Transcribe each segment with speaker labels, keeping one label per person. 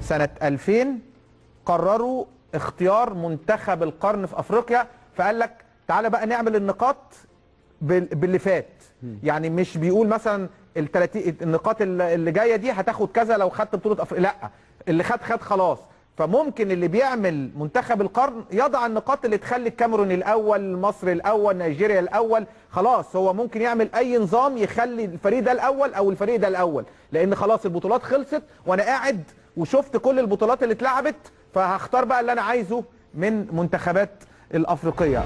Speaker 1: سنه 2000 قرروا اختيار منتخب القرن في افريقيا فقال لك تعالى بقى نعمل النقاط بال- باللي فات يعني مش بيقول مثلا ال 30 النقاط اللي اللي جايه دي هتاخد كذا لو خدت بطوله افريقيا لا اللي خد خد خلاص فممكن اللي بيعمل منتخب القرن يضع النقاط اللي تخلي الكاميرون الاول مصر الاول نيجيريا الاول خلاص هو ممكن يعمل اي نظام يخلي الفريق ده الاول او الفريق ده الاول لان خلاص البطولات خلصت وانا قاعد وشفت كل البطولات اللي اتلعبت فهختار بقى اللي انا عايزه من منتخبات الافريقيه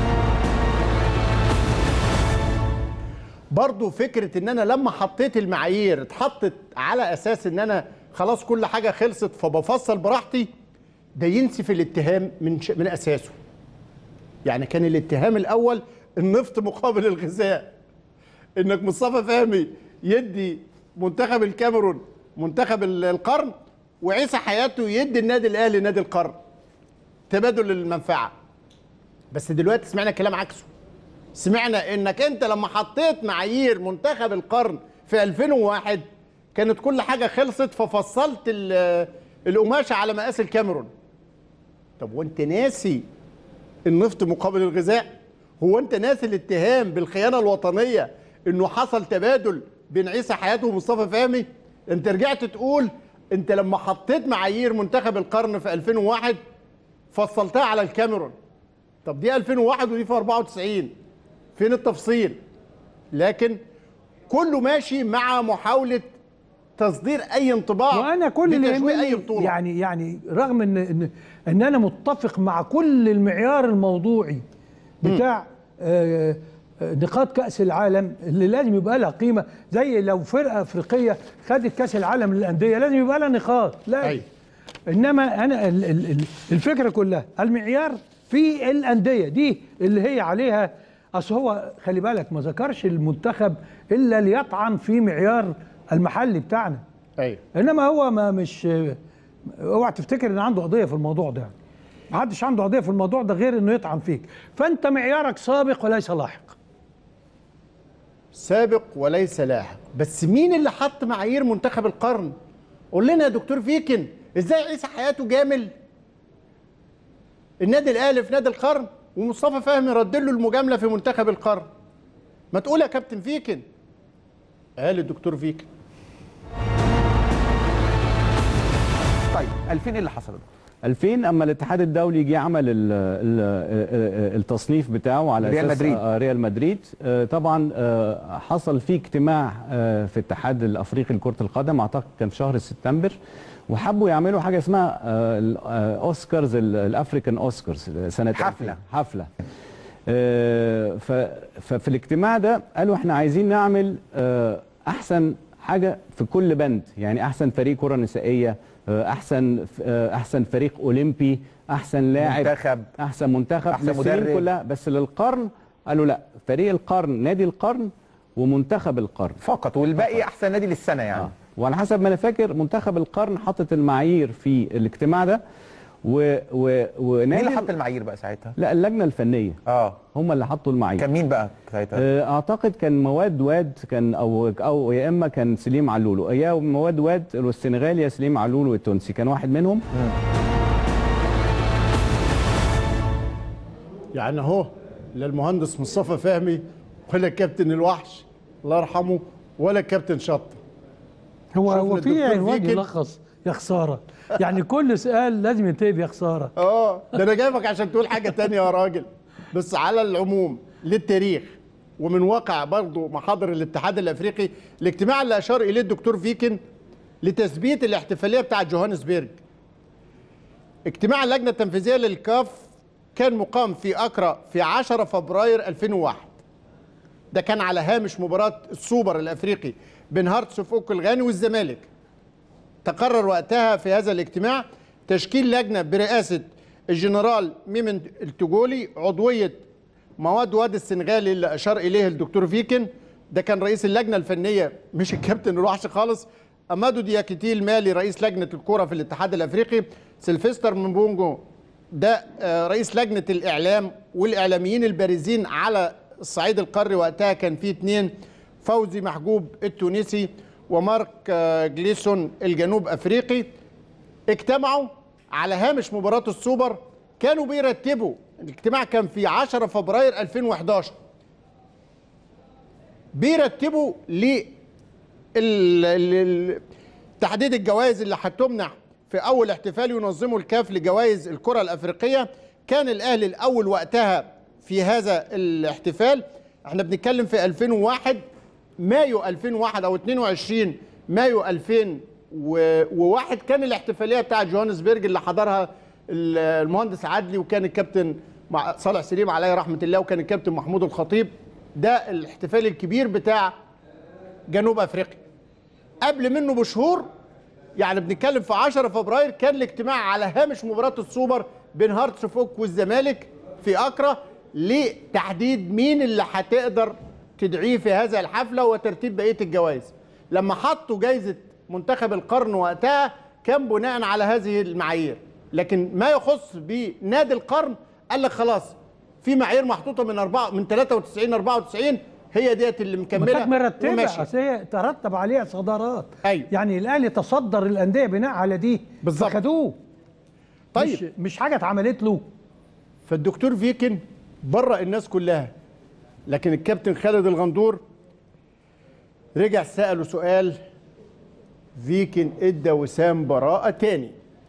Speaker 2: برضو فكرة ان انا لما حطيت المعايير اتحطت على اساس ان انا خلاص كل حاجة خلصت فبفصل براحتي ده ينسف الاتهام من ش... من اساسه يعني كان الاتهام الاول النفط مقابل الغذاء انك مصطفى فهمي يدي منتخب الكاميرون منتخب ال- القرن وعيسى حياته يدي النادي الاهلي نادي القرن تبادل المنفعه بس دلوقتي سمعنا كلام عكسه سمعنا انك انت لما حطيت معايير منتخب القرن في 2001 كانت كل حاجه خلصت ففصلت ال- القماشه على مقاس الكاميرون طب وانت ناسي النفط مقابل الغذاء هو انت ناسي الاتهام بالخيانه الوطنيه انه حصل تبادل بين عيسى حياته ومصطفى فهمي انت رجعت تقول انت لما حطيت معايير منتخب القرن في 2001 فصلتها على الكاميرون طب دي 2001 ودي في 94 فين التفصيل لكن كله ماشي مع محاولة تصدير أي انطباع
Speaker 3: وانا كل اللي
Speaker 2: بتشويه أي
Speaker 3: يهمني
Speaker 2: بطولة
Speaker 3: يعني يعني رغم ان ان ان انا متفق مع كل المعيار الموضوعي بتاع آه، آه، نقاط كاس العالم اللي لازم يبقى لها قيمه زي لو فرقه افريقيه خدت كاس العالم للانديه لازم يبقى لها نقاط لا
Speaker 2: أيوة.
Speaker 3: انما انا ال- ال- ال- الفكره كلها المعيار في الانديه دي اللي هي عليها اصل هو خلي بالك ما ذكرش المنتخب الا ليطعن في معيار المحلي بتاعنا
Speaker 2: أيوة.
Speaker 3: انما هو ما مش اوعى تفتكر ان عنده قضيه في الموضوع ده ما حدش عنده قضيه في الموضوع ده غير انه يطعن فيك فانت معيارك سابق وليس لاحق
Speaker 2: سابق وليس لاحق بس مين اللي حط معايير منتخب القرن قول لنا يا دكتور فيكن ازاي عيسى حياته جامل النادي الاهلي في نادي القرن ومصطفى فهمي رد له المجامله في منتخب القرن ما تقول يا كابتن فيكن قال الدكتور فيكن
Speaker 1: طيب 2000 ايه اللي حصل ده؟
Speaker 4: 2000 اما الاتحاد الدولي جه عمل ال ال التصنيف بتاعه على
Speaker 1: ريال
Speaker 4: اساس
Speaker 1: مدريد.
Speaker 4: آه، ريال مدريد آه، طبعا آه، حصل فيه اجتماع آه، في الاتحاد الافريقي لكره القدم اعتقد كان في شهر سبتمبر وحبوا يعملوا حاجه اسمها آه، ال- آه، اوسكارز ال- الافريكان اوسكارز سنه
Speaker 1: حفلة.
Speaker 4: 2000. حفله آه، ف- ففي الاجتماع ده قالوا احنا عايزين نعمل آه، احسن حاجه في كل بند يعني احسن فريق كره نسائيه آه، احسن آه، احسن فريق اولمبي احسن لاعب
Speaker 1: منتخب.
Speaker 4: احسن منتخب
Speaker 1: أحسن
Speaker 4: للسنين
Speaker 1: مدرب.
Speaker 4: كلها بس للقرن قالوا لا فريق القرن نادي القرن ومنتخب القرن
Speaker 1: فقط والباقي احسن نادي للسنه يعني
Speaker 4: آه. وعلى حسب ما انا فاكر منتخب القرن حطت المعايير في الاجتماع ده و و ونادي
Speaker 1: مين اللي حط المعايير بقى ساعتها؟
Speaker 4: لا اللجنه الفنيه
Speaker 1: اه
Speaker 4: هم اللي حطوا المعايير
Speaker 1: كان مين بقى ساعتها؟
Speaker 4: آه، اعتقد كان مواد واد كان او او يا اما كان سليم علولو يا مواد واد السنغالي يا سليم علولو التونسي كان واحد منهم
Speaker 2: يعني اهو لا المهندس مصطفى فهمي ولا الكابتن الوحش الله يرحمه ولا الكابتن شطه
Speaker 3: هو
Speaker 2: شوف
Speaker 3: هو في
Speaker 2: للدكتور
Speaker 3: عنوان
Speaker 2: فيكن.
Speaker 3: يلخص يا خساره يعني كل سؤال لازم ينتهي بيا خساره
Speaker 2: اه ده انا جايبك عشان تقول حاجه تانية يا راجل بس على العموم للتاريخ ومن واقع برضه محاضر الاتحاد الافريقي الاجتماع اللي اشار اليه الدكتور فيكن لتثبيت الاحتفاليه بتاعه جوهانسبرج اجتماع اللجنه التنفيذيه للكاف كان مقام في اكرا في 10 فبراير 2001 ده كان على هامش مباراه السوبر الافريقي بين هارتس اوف اوك الغاني والزمالك تقرر وقتها في هذا الاجتماع تشكيل لجنه برئاسه الجنرال ميمن التجولي عضويه مواد واد السنغالي اللي اشار اليه الدكتور فيكن ده كان رئيس اللجنه الفنيه مش الكابتن الوحش خالص امادو دياكيتي المالي رئيس لجنه الكره في الاتحاد الافريقي سيلفستر مبونجو ده آه، رئيس لجنه الاعلام والاعلاميين البارزين على الصعيد القاري وقتها كان في اثنين فوزي محجوب التونسي ومارك آه، جليسون الجنوب افريقي اجتمعوا على هامش مباراة السوبر كانوا بيرتبوا الاجتماع كان في 10 فبراير 2011 بيرتبوا ل ال- ال- ال- تحديد الجوائز اللي هتمنح في اول احتفال ينظمه الكاف لجوائز الكره الافريقيه كان الاهلي الاول وقتها في هذا الاحتفال احنا بنتكلم في 2001 مايو 2001 او 22 مايو 2001 كان الاحتفاليه بتاعه جوهانسبرج اللي حضرها ال- المهندس عدلي وكان الكابتن مع- صالح سليم عليه رحمه الله وكان الكابتن محمود الخطيب ده الاحتفال الكبير بتاع جنوب افريقيا قبل منه بشهور يعني بنتكلم في 10 فبراير كان الاجتماع على هامش مباراه السوبر بين هارتس فوك والزمالك في اكرا لتحديد مين اللي هتقدر تدعيه في هذا الحفله وترتيب بقيه الجوائز لما حطوا جائزه منتخب القرن وقتها كان بناء على هذه المعايير لكن ما يخص بنادي القرن قال لك خلاص في معايير محطوطه من أربعة من 93 94 هي ديت اللي
Speaker 3: ما كانت
Speaker 2: مكمله
Speaker 3: مرتبه
Speaker 2: وماشية.
Speaker 3: اصل هي ترتب عليها صدارات
Speaker 2: أيوة.
Speaker 3: يعني الاهلي تصدر الانديه بناء على دي
Speaker 2: بالظبط.
Speaker 3: فخدوه
Speaker 2: طيب.
Speaker 3: مش, مش حاجه اتعملت له
Speaker 2: فالدكتور فيكن برأ الناس كلها لكن الكابتن خالد الغندور رجع سأله سؤال فيكن ادى وسام براءة تاني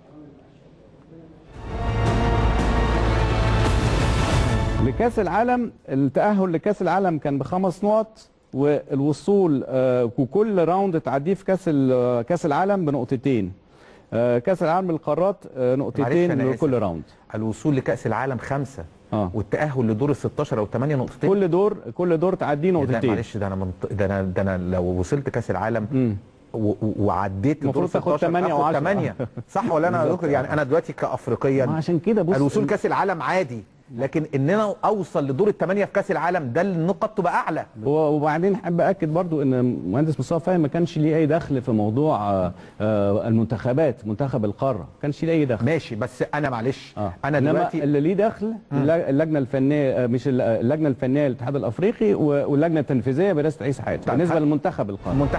Speaker 4: لكاس العالم التأهل لكاس العالم كان بخمس نقط والوصول آه، وكل راوند تعديه في كاس ال- كاس العالم بنقطتين آه، كاس العالم للقارات آه،
Speaker 1: معلش
Speaker 4: نقطتين
Speaker 1: أنا
Speaker 4: لكل
Speaker 1: آسف.
Speaker 4: راوند
Speaker 1: الوصول لكاس العالم خمسه
Speaker 4: آه.
Speaker 1: والتاهل لدور ال 16 او 8 نقطتين
Speaker 4: كل دور كل دور تعديه
Speaker 1: إيه ده؟
Speaker 4: نقطتين
Speaker 1: معلش ده انا منط... ده انا ده انا لو وصلت كاس العالم
Speaker 4: مم.
Speaker 1: و... و- وعديت لدور
Speaker 4: المفروض تاخد
Speaker 1: 16
Speaker 4: تمانية
Speaker 1: آخد
Speaker 4: وعشرة.
Speaker 1: تمانية. صح ولا انا يا
Speaker 4: بالظبط.
Speaker 1: دكتور يعني انا دلوقتي كافريقيا
Speaker 4: ما عشان كده بص
Speaker 1: الوصول كاس العالم عادي لكن ان انا اوصل لدور الثمانيه في كاس العالم ده النقط تبقى اعلى
Speaker 4: و- وبعدين احب اكد برضو ان المهندس مصطفى فهمي ما كانش ليه اي دخل في موضوع آه، آه، المنتخبات منتخب القاره ما كانش ليه اي دخل
Speaker 1: ماشي بس انا معلش
Speaker 4: اه
Speaker 1: انا
Speaker 4: إنما
Speaker 1: دلوقتي
Speaker 4: اللي ليه دخل الل- اللجنه الفنيه آه، مش الل- اللجنه الفنيه للاتحاد الافريقي و- واللجنه التنفيذيه برئاسه عيسى حياتي
Speaker 1: طيب،
Speaker 4: بالنسبه
Speaker 1: ه-
Speaker 4: للمنتخب القاره
Speaker 1: منتخب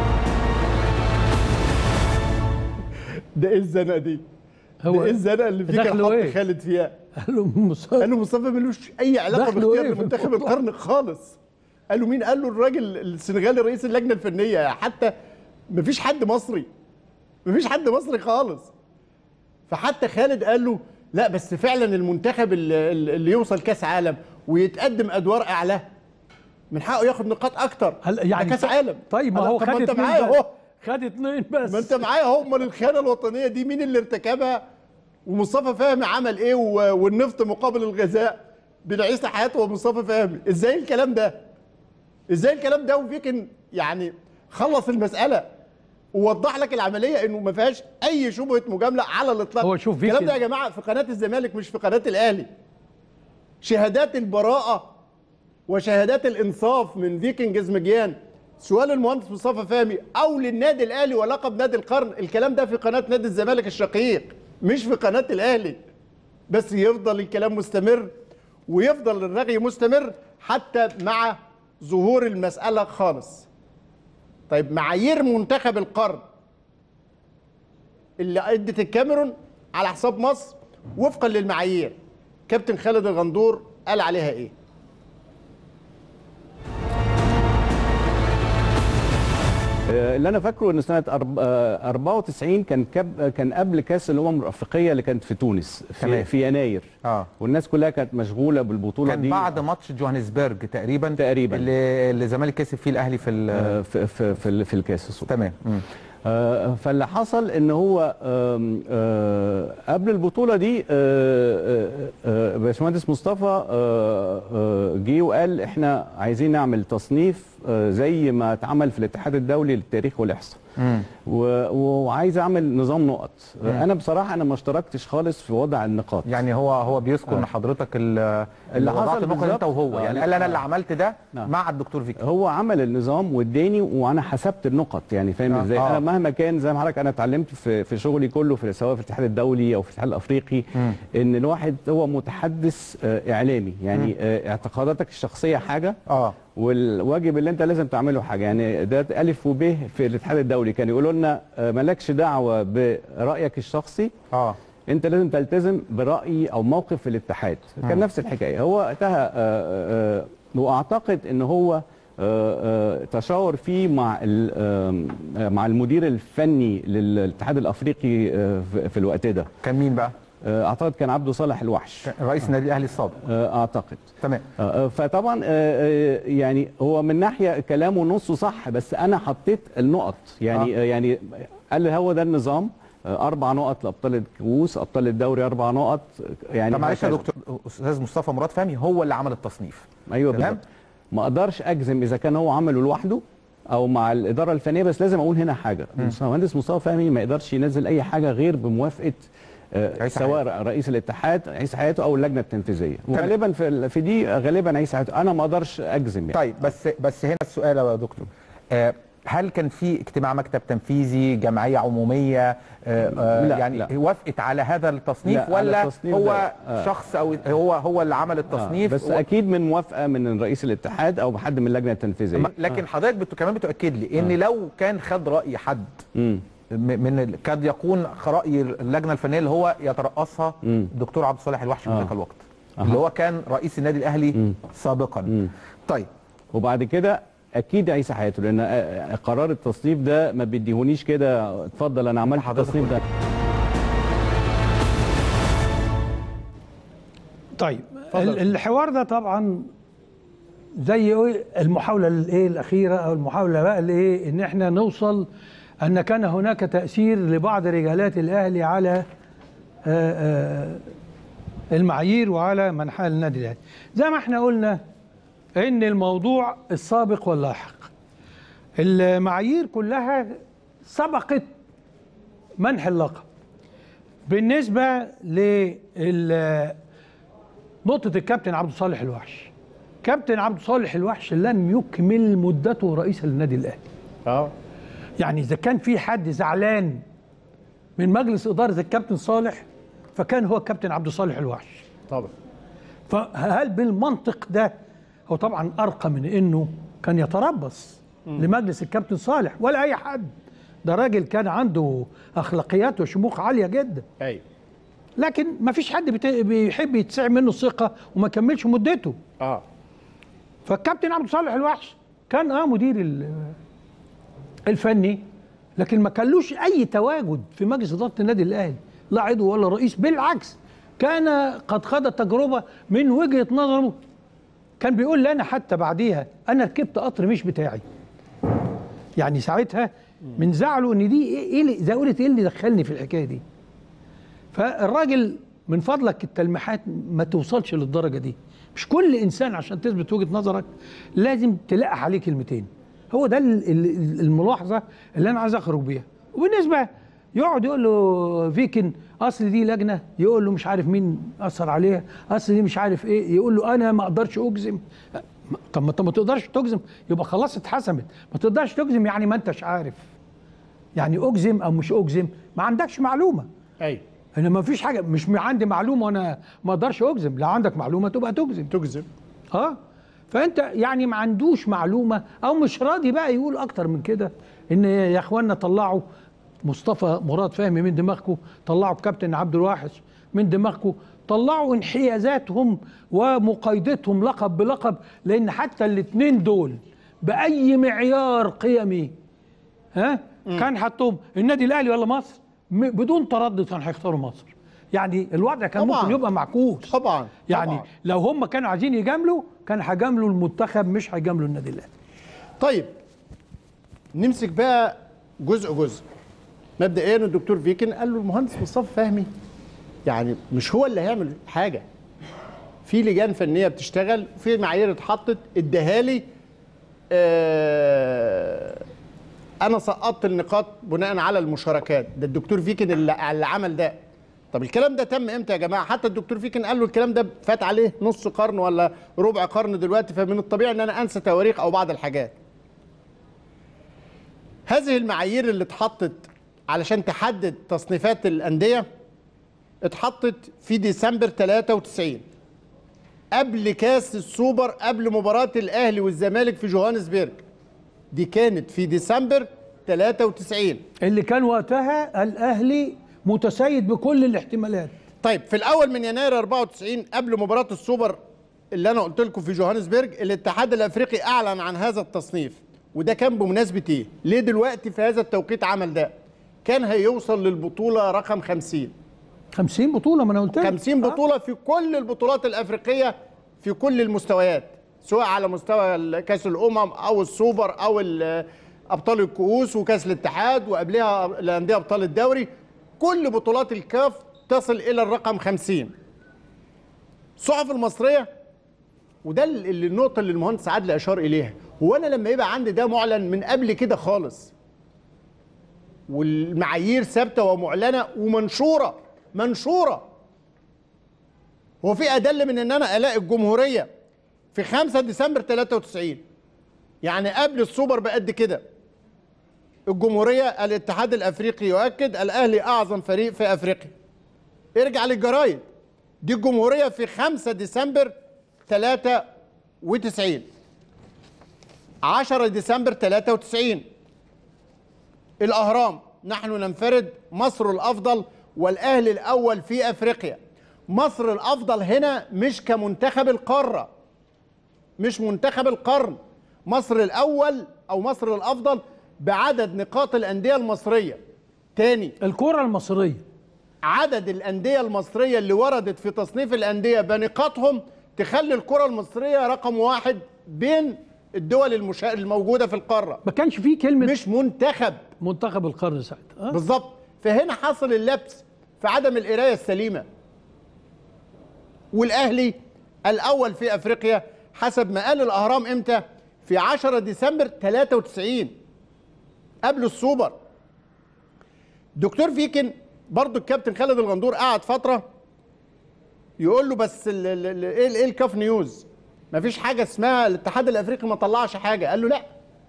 Speaker 2: ده ايه الزنقه دي؟
Speaker 3: هو
Speaker 2: ده ايه الزنقه اللي فيك
Speaker 3: دخله
Speaker 2: حط
Speaker 3: إيه؟
Speaker 2: خالد فيها؟
Speaker 3: قال له مصاب
Speaker 2: قال له مصطفى ملوش اي علاقه
Speaker 3: دخله
Speaker 2: باختيار
Speaker 3: إيه في
Speaker 2: لمنتخب
Speaker 3: الموضوع؟
Speaker 2: القرن خالص قال له مين قال له الراجل السنغالي رئيس اللجنه الفنيه حتى مفيش حد مصري مفيش حد مصري خالص فحتى خالد قال له لا بس فعلا المنتخب اللي, اللي يوصل كاس عالم ويتقدم ادوار اعلى من حقه ياخد نقاط اكتر
Speaker 3: هل- يعني
Speaker 2: ده كاس عالم
Speaker 3: طيب ما
Speaker 2: قال له
Speaker 3: هو
Speaker 2: طب
Speaker 3: خد
Speaker 2: ما انت
Speaker 3: اتنين
Speaker 2: معايا
Speaker 3: بس.
Speaker 2: اهو
Speaker 3: خد اتنين بس
Speaker 2: ما انت معايا اهو امال الخيانه الوطنيه دي مين اللي ارتكبها ومصطفى فهمي عمل ايه و- والنفط مقابل الغذاء بين عيسى حياته ومصطفى فهمي ازاي الكلام ده ازاي الكلام ده وفيكن يعني خلص المساله ووضح لك العمليه انه ما فيهاش اي شبهه مجامله على الاطلاق
Speaker 3: هو شوف
Speaker 2: الكلام
Speaker 3: فيكن-
Speaker 2: ده يا جماعه في قناه الزمالك مش في قناه الاهلي شهادات البراءه وشهادات الانصاف من فيكنج ازمجيان سؤال المهندس مصطفى فهمي او للنادي الاهلي ولقب نادي القرن الكلام ده في قناه نادي الزمالك الشقيق مش في قناه الاهلي بس يفضل الكلام مستمر ويفضل الرغي مستمر حتى مع ظهور المساله خالص طيب معايير منتخب القرن اللي ادت الكاميرون على حساب مصر وفقا للمعايير كابتن خالد الغندور قال عليها ايه
Speaker 4: آه، اللي انا فاكره ان سنه أرب- آه، 94 كان كب كان قبل كاس الامم الافريقيه اللي كانت في تونس في,
Speaker 1: تمام.
Speaker 4: في يناير
Speaker 1: اه
Speaker 4: والناس كلها كانت مشغوله بالبطوله
Speaker 1: كان
Speaker 4: دي
Speaker 1: بعد ماتش جوهانسبرج تقريبا
Speaker 4: تقريبا.
Speaker 1: اللي اللي الزمالك كسب فيه الاهلي في ال-
Speaker 4: آه، في في في, ال- في الكاس السوبر
Speaker 1: تمام مم.
Speaker 4: آه، فاللي حصل ان هو آم، آه، قبل البطوله دي آه، آه، آه، باشمهندس مصطفى آه، آه، جه وقال احنا عايزين نعمل تصنيف آه، زي ما اتعمل في الاتحاد الدولي للتاريخ والاحصاء
Speaker 1: مم.
Speaker 4: و- وعايز اعمل نظام نقط انا بصراحه انا ما اشتركتش خالص في وضع النقاط
Speaker 1: يعني هو هو بيذكر ان حضرتك ال- اللي
Speaker 4: حصل
Speaker 1: وضعت النقطه انت
Speaker 4: بالظبط.
Speaker 1: وهو
Speaker 4: آه،
Speaker 1: يعني قال انا
Speaker 4: آه.
Speaker 1: اللي عملت ده
Speaker 4: نعم.
Speaker 1: مع الدكتور فيكتور
Speaker 4: هو عمل النظام واداني وانا حسبت النقط يعني فاهم
Speaker 1: آه،
Speaker 4: ازاي
Speaker 1: آه.
Speaker 4: انا مهما كان زي ما حضرتك انا اتعلمت في في شغلي كله في سواء في الاتحاد الدولي او في الاتحاد الافريقي
Speaker 1: مم.
Speaker 4: ان الواحد هو متحدث آه، اعلامي يعني آه، اعتقاداتك الشخصيه حاجه
Speaker 1: اه
Speaker 4: والواجب اللي انت لازم تعمله حاجه يعني ده الف وب في الاتحاد الدولي كانوا يقولوا لنا آه، مالكش دعوه برايك الشخصي
Speaker 1: اه
Speaker 4: انت لازم تلتزم براي او موقف في الاتحاد كان نفس الحكايه هو وقتها آه، آه، آه، واعتقد ان هو آه، آه، تشاور فيه مع ال- آم، آه، مع المدير الفني للاتحاد الافريقي آه، في- في الوقت ده
Speaker 1: كان مين بقى؟
Speaker 4: آه، اعتقد كان عبده صالح الوحش
Speaker 1: كان رئيس النادي الاهلي السابق
Speaker 4: آه، اعتقد
Speaker 1: تمام
Speaker 4: آه، آه، فطبعا آه، آه، يعني هو من ناحيه كلامه نصه صح بس انا حطيت النقط يعني آه. يعني قال لي هو ده النظام آه، اربع نقط لابطال الكؤوس ابطال الدوري اربع نقط يعني
Speaker 1: طب معلش يا
Speaker 4: هكذا.
Speaker 1: دكتور استاذ مصطفى مراد فهمي هو اللي عمل التصنيف
Speaker 4: ايوه
Speaker 1: تمام؟
Speaker 4: بالظبط ما اقدرش اجزم اذا كان هو عمله لوحده او مع الاداره الفنيه بس لازم اقول هنا حاجه المهندس مصطفى فهمي ما يقدرش ينزل اي حاجه غير بموافقه آه،
Speaker 1: عيسى
Speaker 4: سواء رئيس الاتحاد عيسى حياته او اللجنه التنفيذيه وغالبا في ال- في دي غالبا عيسى حياته انا ما اقدرش اجزم يعني
Speaker 1: طيب بس بس هنا السؤال يا دكتور آه، هل كان في اجتماع مكتب تنفيذي جمعيه عموميه آه، آه،
Speaker 4: لا،
Speaker 1: يعني
Speaker 4: لا.
Speaker 1: وافقت على هذا التصنيف
Speaker 4: لا، على
Speaker 1: ولا
Speaker 4: التصنيف
Speaker 1: هو
Speaker 4: ده، آه.
Speaker 1: شخص او هو هو اللي عمل التصنيف
Speaker 4: آه بس
Speaker 1: و-
Speaker 4: اكيد من موافقه من رئيس الاتحاد او حد من اللجنه التنفيذيه
Speaker 1: لكن حضرتك بت... كمان بتؤكد لي ان لو كان خد راي حد
Speaker 4: مم.
Speaker 1: م- من ال- قد يكون راي اللجنه الفنيه اللي هو يترأسها
Speaker 4: مم.
Speaker 1: الدكتور عبد الصالح الوحش في
Speaker 4: آه.
Speaker 1: ذاك الوقت
Speaker 4: أها.
Speaker 1: اللي هو كان رئيس النادي الاهلي
Speaker 4: مم.
Speaker 1: سابقا
Speaker 4: مم.
Speaker 1: طيب
Speaker 4: وبعد كده اكيد عيسى حياته لان آه، قرار التصنيف ده ما بيديهونيش كده اتفضل انا عملت
Speaker 1: حضرتك
Speaker 4: التصنيف ده
Speaker 3: طيب
Speaker 2: اتفضل.
Speaker 3: ال- الحوار ده طبعا زي إيه المحاوله الايه الاخيره او المحاوله بقى الايه ان احنا نوصل ان كان هناك تاثير لبعض رجالات الاهلي على آه، آه، المعايير وعلى منحى النادي الاهلي زي ما احنا قلنا ان الموضوع السابق واللاحق المعايير كلها سبقت منح اللقب بالنسبه لل نقطة الكابتن عبد الصالح الوحش كابتن عبد الصالح الوحش لم يكمل مدته رئيسا للنادي الاهلي
Speaker 2: اه
Speaker 3: يعني اذا كان في حد زعلان من مجلس اداره الكابتن صالح فكان هو الكابتن عبد الصالح الوحش
Speaker 2: طبعا
Speaker 3: فهل بالمنطق ده هو طبعا ارقى من انه كان يتربص لمجلس الكابتن صالح ولا اي حد ده راجل كان عنده اخلاقيات وشموخ عاليه جدا
Speaker 2: ايوه
Speaker 3: لكن ما فيش حد بت- بيحب يتسع منه الثقه وما كملش مدته
Speaker 2: اه
Speaker 3: فالكابتن عبد الصالح الوحش كان اه مدير ال- الفني لكن ما كانلوش اي تواجد في مجلس اداره النادي الاهلي لا عضو ولا رئيس بالعكس كان قد خاض التجربه من وجهه نظره كان بيقول لي انا حتى بعديها انا ركبت قطر مش بتاعي يعني ساعتها من زعله ان دي ايه إيه اللي زي قلت ايه اللي دخلني في الحكايه دي فالراجل من فضلك التلميحات ما توصلش للدرجه دي مش كل انسان عشان تثبت وجهه نظرك لازم تلقح عليه كلمتين هو ده ال- ال- الملاحظه اللي انا عايز اخرج بيها وبالنسبه يقعد يقول له فيكن اصل دي لجنه يقول له مش عارف مين اثر عليها اصل دي مش عارف ايه يقول له انا ما اقدرش اجزم طب ما انت ما تقدرش تجزم يبقى خلاص اتحسمت ما تقدرش تجزم يعني ما انتش عارف يعني اجزم او مش اجزم ما عندكش معلومه
Speaker 2: ايوه
Speaker 3: انا ما فيش حاجه مش م- عندي معلومه وانا ما اقدرش اجزم لو عندك معلومه تبقى تجزم
Speaker 2: تجزم
Speaker 3: اه فانت يعني ما عندوش معلومه او مش راضي بقى يقول اكتر من كده ان يا اخوانا طلعوا مصطفى مراد فهمي من دماغكم طلعوا الكابتن عبد الواحد من دماغكم طلعوا انحيازاتهم ومقايضتهم لقب بلقب لان حتى الاثنين دول باي معيار قيمي ها كان حطهم النادي الاهلي ولا مصر م- بدون تردد كان هيختاروا مصر يعني الوضع كان
Speaker 2: طبعاً.
Speaker 3: ممكن يبقى معكوس
Speaker 2: طبعا
Speaker 3: يعني
Speaker 2: طبعاً.
Speaker 3: لو هم كانوا عايزين يجاملوا كان هيجاملوا المنتخب مش هيجاملوا النادي الاهلي
Speaker 2: طيب نمسك بقى جزء جزء مبدئيا الدكتور فيكن قال له المهندس مصطفى فهمي يعني مش هو اللي هيعمل حاجه في لجان فنيه بتشتغل وفي معايير اتحطت اداها لي آه انا سقطت النقاط بناء على المشاركات ده الدكتور فيكن اللي, اللي عمل ده طب الكلام ده تم امتى يا جماعه حتى الدكتور فيكن قال له الكلام ده فات عليه نص قرن ولا ربع قرن دلوقتي فمن الطبيعي ان انا انسى تواريخ او بعض الحاجات هذه المعايير اللي اتحطت علشان تحدد تصنيفات الأندية اتحطت في ديسمبر 93 قبل كاس السوبر قبل مباراه الاهلي والزمالك في جوهانسبرج دي كانت في ديسمبر 93
Speaker 3: اللي كان وقتها الاهلي متسيد بكل الاحتمالات
Speaker 2: طيب في الاول من يناير 94 قبل مباراه السوبر اللي انا قلت لكم في جوهانسبرج الاتحاد الافريقي اعلن عن هذا التصنيف وده كان بمناسبه ايه ليه دلوقتي في هذا التوقيت عمل ده كان هيوصل للبطوله رقم 50
Speaker 3: 50 بطوله ما انا قلت لك
Speaker 2: 50 بطوله في كل البطولات الافريقيه في كل المستويات سواء على مستوى كاس الامم او السوبر او ال- ابطال الكؤوس وكاس الاتحاد وقبلها الانديه ابطال الدوري كل بطولات الكاف تصل الى الرقم 50 الصحف المصريه وده ال- اللي النقطه اللي المهندس عادل اشار اليها هو انا لما يبقى عندي ده معلن من قبل كده خالص والمعايير ثابته ومعلنه ومنشوره منشوره هو في ادل من ان انا الاقي الجمهوريه في 5 ديسمبر 93 يعني قبل السوبر بقد كده الجمهوريه الاتحاد الافريقي يؤكد الاهلي اعظم فريق في افريقيا ارجع للجرايد دي الجمهوريه في 5 ديسمبر 93 10 ديسمبر 93 الأهرام نحن ننفرد مصر الأفضل والأهلي الأول في أفريقيا مصر الأفضل هنا مش كمنتخب القارة مش منتخب القرن مصر الأول أو مصر الأفضل بعدد نقاط الأندية المصرية تاني
Speaker 3: الكره المصريه
Speaker 2: عدد الأندية المصرية اللي وردت في تصنيف الأندية بنقاطهم تخلي الكرة المصرية رقم واحد بين الدول المشا... الموجودة في القارة
Speaker 3: ما كانش فيه كلمه
Speaker 2: مش منتخب
Speaker 3: منتخب القرن ساعتها آه.
Speaker 2: بالظبط فهنا حصل اللبس في عدم القرايه السليمه والاهلي الاول في افريقيا حسب ما قال الاهرام امتى في 10 ديسمبر 93 قبل السوبر دكتور فيكن برضو الكابتن خالد الغندور قعد فتره يقول له بس ال- ال- ال- ايه ال- ايه الكاف نيوز مفيش حاجه اسمها الاتحاد الافريقي ما طلعش حاجه قال له لا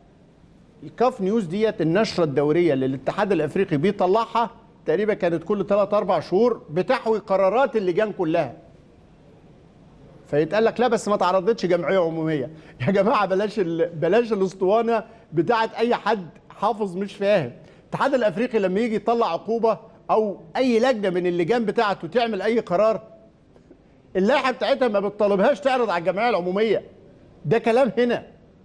Speaker 2: الكاف نيوز ديت النشره الدوريه اللي الاتحاد الافريقي بيطلعها تقريبا كانت كل 3 4 شهور بتحوي قرارات اللجان كلها فيتقال لك لا بس ما تعرضتش جمعيه عموميه يا جماعه بلاش ال... بلاش الاسطوانه بتاعت اي حد حافظ مش فاهم الاتحاد الافريقي لما يجي يطلع عقوبه او اي لجنه من اللجان بتاعته تعمل اي قرار اللائحه بتاعتها ما بتطالبهاش تعرض على الجمعيه العموميه ده كلام هنا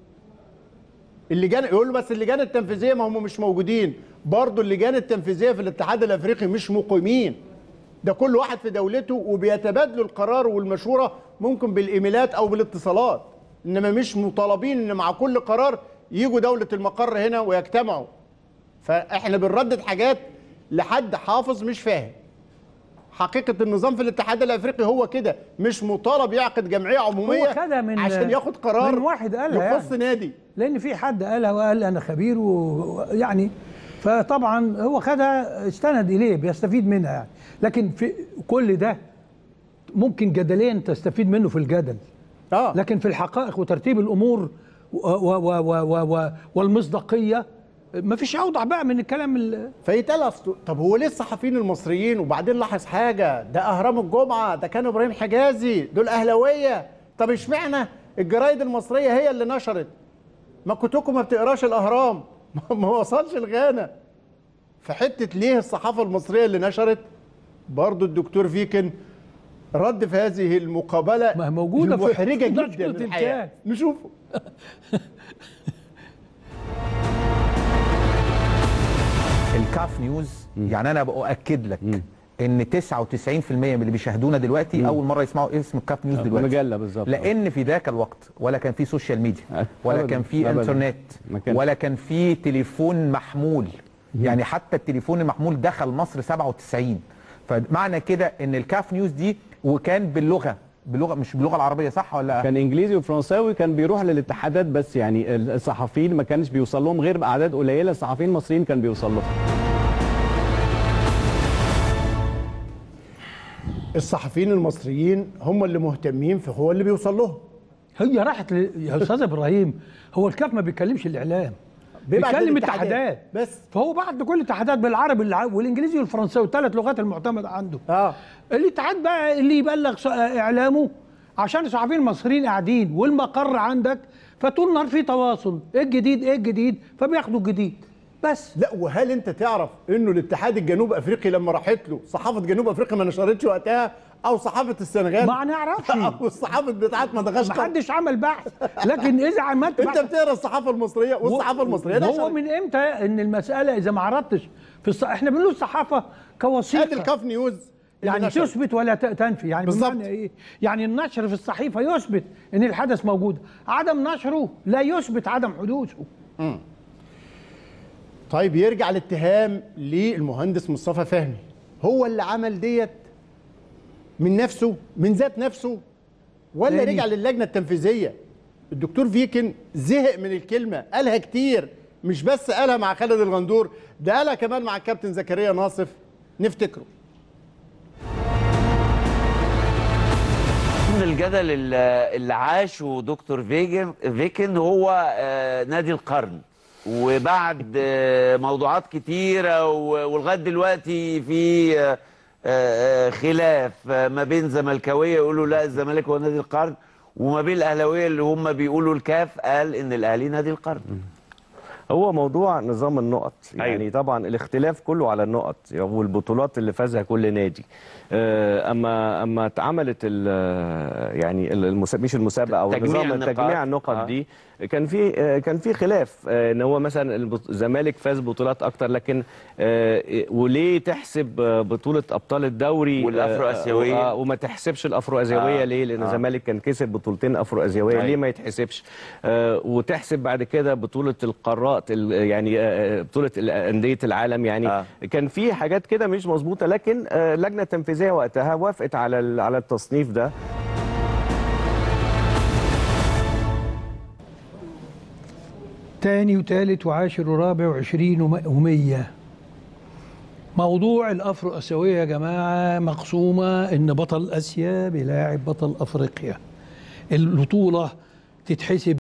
Speaker 2: اللجان يقول له بس اللجان التنفيذيه ما هم مش موجودين برضه اللجان التنفيذيه في الاتحاد الافريقي مش مقيمين ده كل واحد في دولته وبيتبادلوا القرار والمشوره ممكن بالايميلات او بالاتصالات انما مش مطالبين ان مع كل قرار يجوا دوله المقر هنا ويجتمعوا فاحنا بنردد حاجات لحد حافظ مش فاهم حقيقة النظام في الاتحاد الافريقي هو كده مش مطالب يعقد جمعية عمومية
Speaker 3: هو خدها من-
Speaker 2: عشان ياخد قرار
Speaker 3: من واحد قالها
Speaker 2: يخص نادي
Speaker 3: لان في حد قالها وقال انا خبير ويعني فطبعا هو خدها استند اليه بيستفيد منها يعني لكن في كل ده ممكن جدليا تستفيد منه في الجدل
Speaker 2: اه
Speaker 3: لكن في الحقائق وترتيب الامور و و و و و و والمصداقيه ما فيش اوضح بقى من الكلام ال-
Speaker 2: فيتقال أصل- طب هو ليه الصحفيين المصريين وبعدين لاحظ حاجه ده اهرام الجمعه ده كان ابراهيم حجازي دول اهلاويه طب اشمعنى الجرايد المصريه هي اللي نشرت ما كنتكم ما بتقراش الاهرام ما وصلش لغانا في حته ليه الصحافه المصريه اللي نشرت برضو الدكتور فيكن رد في هذه المقابله
Speaker 3: ما هي موجودة في-
Speaker 2: محرجه
Speaker 3: في
Speaker 2: جدا
Speaker 3: نشرة
Speaker 2: من الحقيقه
Speaker 3: الكيان.
Speaker 2: نشوفه
Speaker 1: الكاف نيوز يعني انا باكد لك ان 99% من اللي بيشاهدونا دلوقتي اول مره يسمعوا اسم الكاف نيوز دلوقتي
Speaker 4: مجلة بالظبط.
Speaker 1: لان في ذاك الوقت ولا كان في سوشيال ميديا ولا
Speaker 4: أبداً.
Speaker 1: كان في
Speaker 4: أبداً.
Speaker 1: انترنت
Speaker 4: ما كانش.
Speaker 1: ولا كان في تليفون محمول يعني حتى التليفون المحمول دخل مصر 97 فمعنى كده ان الكاف نيوز دي وكان باللغه باللغه مش باللغه العربيه صح ولا
Speaker 4: كان انجليزي وفرنساوي كان بيروح للاتحادات بس يعني الصحفيين ما كانش بيوصل لهم غير باعداد قليله الصحفيين المصريين كان بيوصل لهم
Speaker 2: الصحفيين المصريين هم اللي مهتمين فهو اللي بيوصل لهم
Speaker 3: هي راحت ل... يا استاذ ابراهيم هو الكاف ما بيكلمش الاعلام
Speaker 2: بيبعت
Speaker 3: بيكلم
Speaker 2: للاتحادات.
Speaker 3: اتحادات
Speaker 2: بس.
Speaker 3: فهو بعت لكل الاتحادات بالعربي الع- والانجليزي والفرنساوي الثلاث لغات المعتمده عنده
Speaker 2: اه
Speaker 3: الاتحاد بقى اللي يبلغ ص- اعلامه عشان الصحفيين المصريين قاعدين والمقر عندك فطول النهار في تواصل ايه الجديد ايه الجديد فبياخدوا الجديد بس
Speaker 2: لا وهل انت تعرف انه الاتحاد الجنوب افريقي لما راحت له صحافه جنوب افريقيا ما نشرتش وقتها او صحافه السنغال
Speaker 3: ما نعرفش
Speaker 2: او الصحافه بتاعت
Speaker 3: ما
Speaker 2: مدغشقر
Speaker 3: حدش عمل بحث لكن اذا عملت
Speaker 2: انت
Speaker 3: بحث
Speaker 2: بتقرا الصحافه المصريه والصحافه المصريه
Speaker 3: هو
Speaker 2: نشرت.
Speaker 3: من امتى ان المساله اذا ما عرضتش في الص... احنا بنقول الصحافه
Speaker 2: ادي
Speaker 3: كوثيقه
Speaker 2: الكاف نيوز اللي
Speaker 3: يعني
Speaker 2: نشرت.
Speaker 3: تثبت ولا ت- تنفي يعني
Speaker 2: بالظبط.
Speaker 3: بمعنى ايه يعني النشر في الصحيفه يثبت ان الحدث موجود عدم نشره لا يثبت عدم حدوثه
Speaker 2: طيب يرجع الاتهام للمهندس مصطفى فهمي هو اللي عمل ديت من نفسه من ذات نفسه ولا
Speaker 3: تاني.
Speaker 2: رجع للجنه التنفيذيه الدكتور فيكن زهق من الكلمه قالها كتير مش بس قالها مع خالد الغندور ده قالها كمان مع الكابتن زكريا ناصف نفتكره
Speaker 5: من الجدل اللي اللي عاشه دكتور فيجن فيكن هو آه، نادي القرن وبعد آه، موضوعات كتيرة و- ولغاية دلوقتي في آه، آه، خلاف آه، ما بين زملكاوية يقولوا لا الزمالك هو نادي القرن وما بين الأهلاوية اللي هم بيقولوا الكاف قال إن الأهلي نادي القرن
Speaker 6: هو موضوع نظام النقط
Speaker 5: أيوة.
Speaker 6: يعني طبعا الاختلاف كله على النقط والبطولات اللي فازها كل نادي آه، اما اما اتعملت ال- يعني المس- مش المسابقه او
Speaker 5: تجميع
Speaker 6: نظام
Speaker 5: النقاط.
Speaker 6: تجميع النقط
Speaker 5: آه.
Speaker 6: دي كان في آه، كان في خلاف آه، ان هو مثلا البط- الزمالك فاز بطولات اكتر لكن آه، وليه تحسب آه، بطوله ابطال الدوري آه،
Speaker 5: والأفرو آسيوية.
Speaker 6: آه، وما تحسبش الافرو اسيويه
Speaker 5: آه.
Speaker 6: ليه لان
Speaker 5: آه.
Speaker 6: الزمالك كان كسب بطولتين افرو اسيويه
Speaker 5: أيوة.
Speaker 6: ليه ما يتحسبش آه، وتحسب بعد كده بطوله القارات ال- يعني آه، بطوله ال- انديه العالم يعني
Speaker 5: آه.
Speaker 6: كان في حاجات كده مش مظبوطه لكن آه، اللجنه التنفيذيه وقتها وافقت على ال- على التصنيف ده
Speaker 3: تاني وتالت وعاشر ورابع وعشرين وم- ومية موضوع الأفرو أسيوية يا جماعة مقسومة إن بطل آسيا بيلاعب بطل أفريقيا البطولة تتحسب